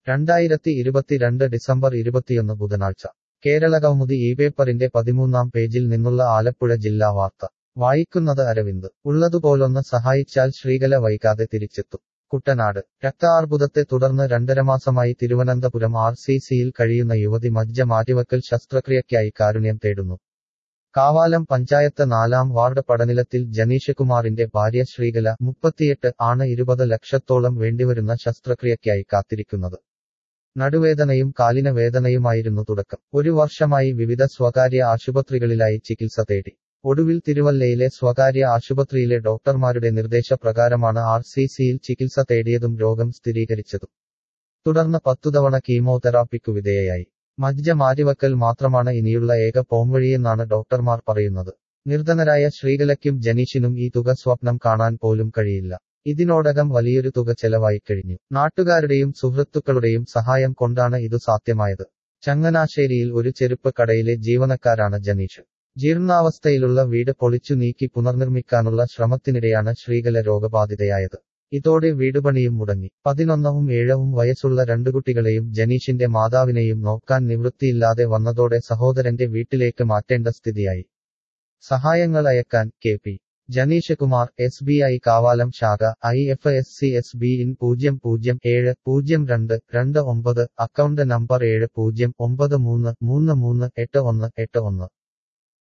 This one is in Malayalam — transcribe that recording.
രണ്ടായിരത്തി ഇരുപത്തിരണ്ട് ഡിസംബർ ഇരുപത്തിയൊന്ന് ബുധനാഴ്ച കേരളകൗമുദി ഈ പേപ്പറിന്റെ പതിമൂന്നാം പേജിൽ നിന്നുള്ള ആലപ്പുഴ ജില്ലാ വാർത്ത വായിക്കുന്നത് അരവിന്ദ് ഉള്ളതുപോലൊന്ന് സഹായിച്ചാൽ ശ്രീകല വൈകാതെ തിരിച്ചെത്തും കുട്ടനാട് രക്താർബുദത്തെ തുടർന്ന് രണ്ടരമാസമായി തിരുവനന്തപുരം ആർ സി സിയിൽ കഴിയുന്ന യുവതി മജ്ജ മാറ്റിവക്കൽ ശസ്ത്രക്രിയയ്ക്കായി കാരുണ്യം തേടുന്നു കാവാലം പഞ്ചായത്ത് നാലാം വാർഡ് പടനിലത്തിൽ ജനീഷകുമാറിന്റെ ഭാര്യ ശ്രീകല മുപ്പത്തിയെട്ട് ആണ് ഇരുപത് ലക്ഷത്തോളം വേണ്ടിവരുന്ന ശസ്ത്രക്രിയയ്ക്കായി കാത്തിരിക്കുന്നത് നടുവേദനയും കാലിന വേദനയുമായിരുന്നു തുടക്കം ഒരു വർഷമായി വിവിധ സ്വകാര്യ ആശുപത്രികളിലായി ചികിത്സ തേടി ഒടുവിൽ തിരുവല്ലയിലെ സ്വകാര്യ ആശുപത്രിയിലെ ഡോക്ടർമാരുടെ നിർദ്ദേശപ്രകാരമാണ് ആർ സി സിയിൽ ചികിത്സ തേടിയതും രോഗം സ്ഥിരീകരിച്ചതും തുടർന്ന് പത്തുതവണ കീമോതെറാപ്പിക്കു വിധേയയായി മജ്ജ മാറ്റിവക്കൽ മാത്രമാണ് ഇനിയുള്ള ഏക പോംവഴിയെന്നാണ് ഡോക്ടർമാർ പറയുന്നത് നിർധനരായ ശ്രീകലയ്ക്കും ജനീഷിനും ഈ തുക സ്വപ്നം കാണാൻ പോലും കഴിയില്ല ഇതിനോടകം വലിയൊരു തുക ചെലവായി കഴിഞ്ഞു നാട്ടുകാരുടെയും സുഹൃത്തുക്കളുടെയും സഹായം കൊണ്ടാണ് ഇതു സാധ്യമായത് ചങ്ങനാശ്ശേരിയിൽ ഒരു ചെരുപ്പ് കടയിലെ ജീവനക്കാരാണ് ജനീഷ് ജീർണാവസ്ഥയിലുള്ള വീട് പൊളിച്ചു നീക്കി പുനർനിർമ്മിക്കാനുള്ള ശ്രമത്തിനിടെയാണ് ശ്രീകല രോഗബാധിതയായത് ഇതോടെ വീടുപണിയും മുടങ്ങി പതിനൊന്നവും ഏഴവും വയസ്സുള്ള രണ്ടു കുട്ടികളെയും ജനീഷിന്റെ മാതാവിനെയും നോക്കാൻ നിവൃത്തിയില്ലാതെ വന്നതോടെ സഹോദരന്റെ വീട്ടിലേക്ക് മാറ്റേണ്ട സ്ഥിതിയായി സഹായങ്ങൾ അയക്കാൻ K P Janeesh Kumar S B I Kavalam ശാഖ I F S C S B in പൂജ്യം പൂജ്യം ഏഴ് പൂജ്യം രണ്ട് രണ്ട് ഒമ്പത് അക്കൗണ്ട് നമ്പർ ഏഴ് പൂജ്യം ഒമ്പത് മൂന്ന് മൂന്ന് മൂന്ന് എട്ട് ഒന്ന് എട്ട് ഒന്ന്